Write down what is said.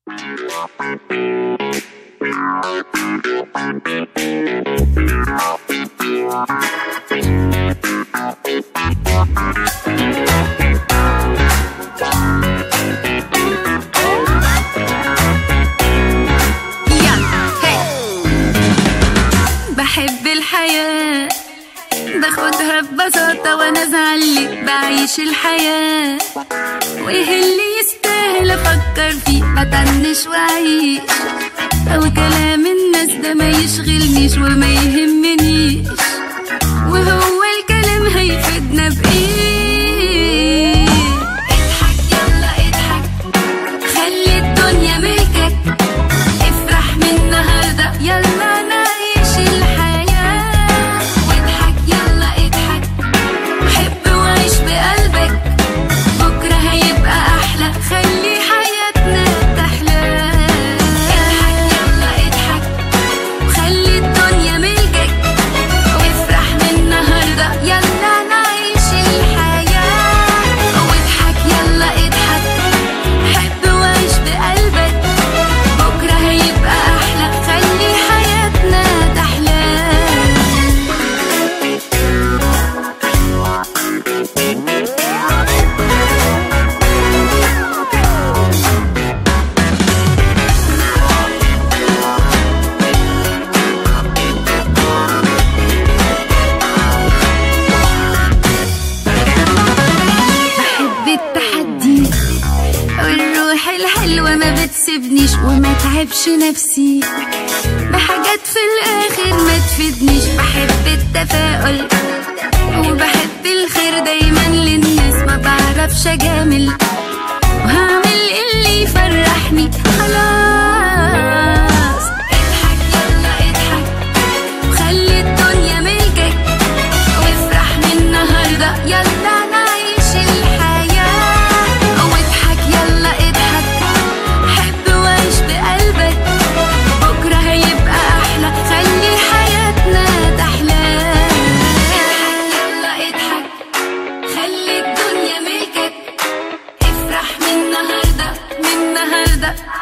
بحب الحياة باخدها ببساطة وانا زعلي بعيش الحياة وايه اللي يستاهل افكر فيه بطنش واعيش او كلام الناس ده ما يشغلنيش وما يهمنيش وهو الكلام هيفيدنا بايه اضحك يلا اضحك خلي الدنيا ملكك افرح من النهارده يلا نعيش الحياة واضحك يلا اضحك حب وعيش بقلبك بكرة هيبقى أحلى خلي حياتنا تحلى اضحك يلا اضحك وخلي الدنيا ملكك وافرح من النهارده يلا نعيش الحياة واضحك يلا اضحك حب وعيش بقلبك بكرة هيبقى أحلى خلي حياتنا تحلى بحب التحدي والروح الحلوة ما بتسيبنيش وما تعبش نفسي بحاجات في الآخر ما تفيدنيش بحب التفاؤل وبحب الخير دايما للناس ما بعرفش أجامل وهعمل اللي يفرحني خلاص اضحك يلا اضحك وخلي الدنيا ملكك وافرح من النهارده يلا نعيش الحياة واضحك يلا اضحك حب وعيش بقلبك بكرة هيبقى أحلى خلي حياتنا تحلى اضحك يلا اضحك خلي الدنيا ملكك افرح من النهارده من النهارده